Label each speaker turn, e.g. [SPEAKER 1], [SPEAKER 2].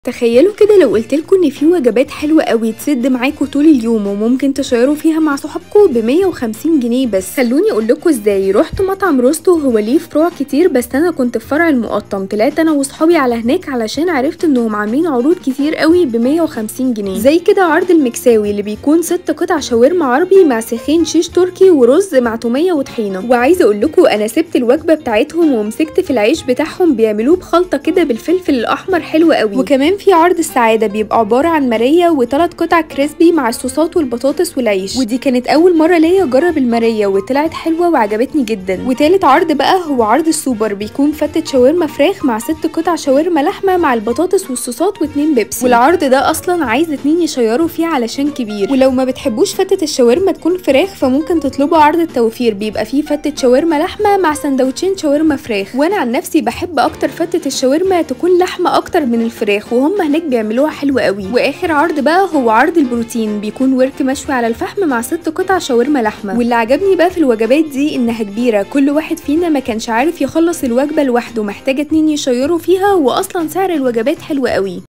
[SPEAKER 1] تخيلوا كده لو قلتلكوا ان في وجبات حلوة قوي تسد معاكوا طول اليوم وممكن تشيروا فيها مع صحابكوا ب 150 جنيه بس خلوني اقولكوا ازاي رحت مطعم روستو هو ليه فروع كتير بس انا كنت في فرع المقطم طلعت انا وصحابي على هناك علشان عرفت انهم عاملين عروض كتير قوي ب 150 جنيه زي كده عرض المكساوي اللي بيكون ست قطع شاورما عربي مع سيخين شيش تركي ورز مع تومية وطحينة وعايزه اقولكوا انا سبت الوجبة بتاعتهم ومسكت في العيش بتاعهم بيعملوه بخلطة كده بالفلفل الاحمر حلو قوي وكمان في عرض السعادة بيبقى عبارة عن ماريا وثلاث قطع كريسبي مع الصوصات والبطاطس والعيش ودي كانت أول مرة ليا أجرب الماريا وطلعت حلوة وعجبتني جدا وتالت عرض بقى هو عرض السوبر بيكون فتة شاورما فراخ مع ست قطع شاورما لحمة مع البطاطس والصوصات واتنين بيبسي والعرض ده أصلا عايز اتنين يشيروا فيه علشان كبير ولو ما بتحبوش فتة الشاورما تكون فراخ فممكن تطلبوا عرض التوفير بيبقى فيه فتة شاورما لحمة مع سندوتشين شاورما فراخ وانا عن نفسي بحب اكتر فتة الشاورما تكون لحمة اكتر من الفراخ وهم هناك بيعملوها حلو قوي واخر عرض بقى هو عرض البروتين بيكون ورك مشوي على الفحم مع ست قطع شاورما لحمه واللي عجبني بقى في الوجبات دي انها كبيره كل واحد فينا ما كانش عارف يخلص الوجبه لوحده محتاجه اتنين يشيروا فيها واصلا سعر الوجبات حلو قوي